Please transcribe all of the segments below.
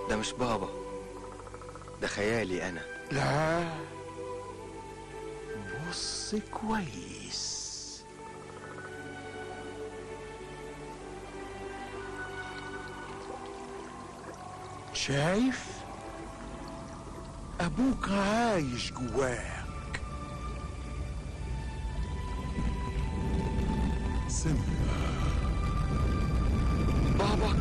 ده مش بابا ده خيالي انا لا بص كويس شايف ابوك عايش جواك سيمبا بابا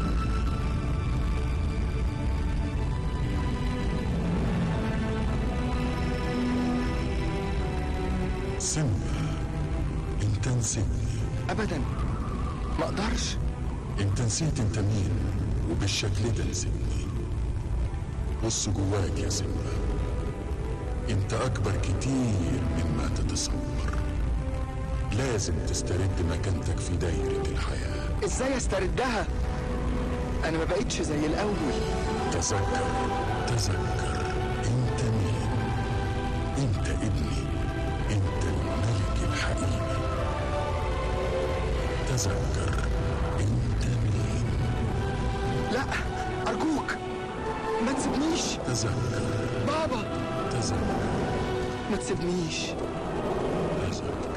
سيمبا انت نسيتني ابدا ما اقدرش انت نسيت انت مين وبالشكل ده نسيتني بص جواك يا سيمبا انت اكبر كتير مما تتصور لازم تسترد مكانتك في دايرة الحياة ازاي استردها انا ما بقتش زي الاول تذكر تذكر انت مين انت ابني انت الملك الحقيقي تذكر انت مين لا ارجوك ما تسيبنيش تذكر بابا تذكر ما تسيبنيش تذكر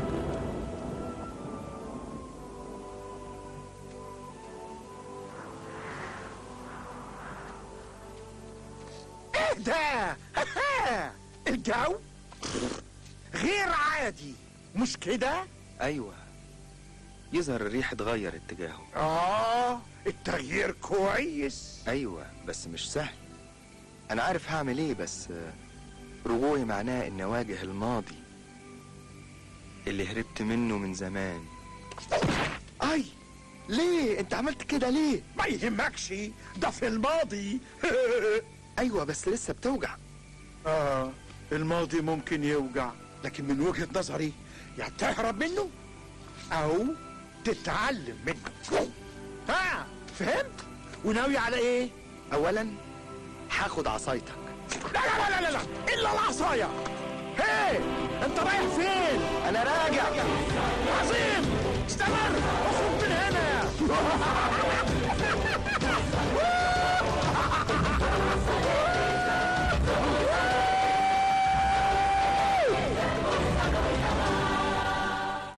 ايه ده الجو غير عادي مش كده ايوه يظهر الريح اتغير اتجاهه اه التغيير كويس ايوه بس مش سهل انا عارف هعمل ايه بس آه، رجوعي معناه اني اواجه الماضي اللي هربت منه من زمان اي ليه انت عملت كده ليه ما يهمكش ده في الماضي ايوه بس لسه بتوجع اه الماضي ممكن يوجع لكن من وجهة نظري يا تهرب منه او تتعلم منه ها فهمت وناوي على ايه اولا هاخد عصايتك لا لا لا لا لا الا العصايه هي انت رايح فين انا راجع عظيم استمر اخرج من هنا